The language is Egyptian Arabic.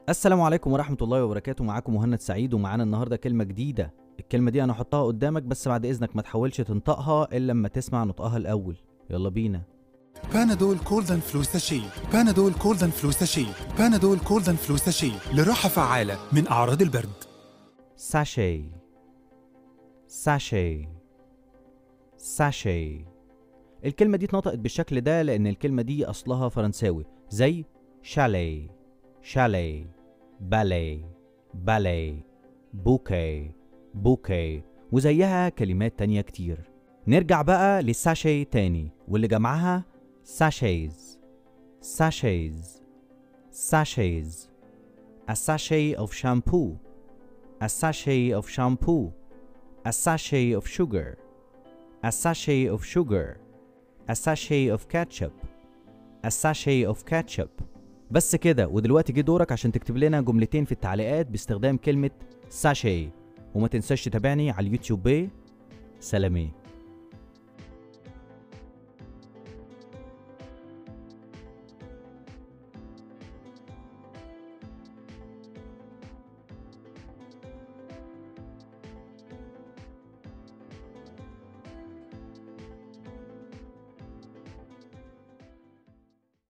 السلام عليكم ورحمة الله وبركاته معاكم مهند سعيد ومعانا النهاردة كلمة جديدة الكلمة دي أنا هحطها قدامك بس بعد إذنك ما تحاولش تنطقها إلا لما تسمع نطقها الأول يلا بينا بانادول كولد اند فلو ساشي بانادول كولد اند فلو ساشي بانادول كولد اند فلو ساشي لراحة فعالة من أعراض البرد ساشي ساشي ساشي الكلمة دي اتنطقت بالشكل ده لأن الكلمة دي أصلها فرنساوي زي شالي شالي بالي بالي بوكي بوكي وزيها كلمات تانية كتير نرجع بقى للساشي تاني واللي جمعها ساشيز ساشيز ساشيز A sachet of shampoo A sachet of shampoo A sachet of sugar A sachet of sugar A sachet of ketchup A sachet of ketchup بس كده ودلوقتي جه دورك عشان تكتب لنا جملتين في التعليقات باستخدام كلمة ساشي وما تنساش تتابعني على اليوتيوب سلامي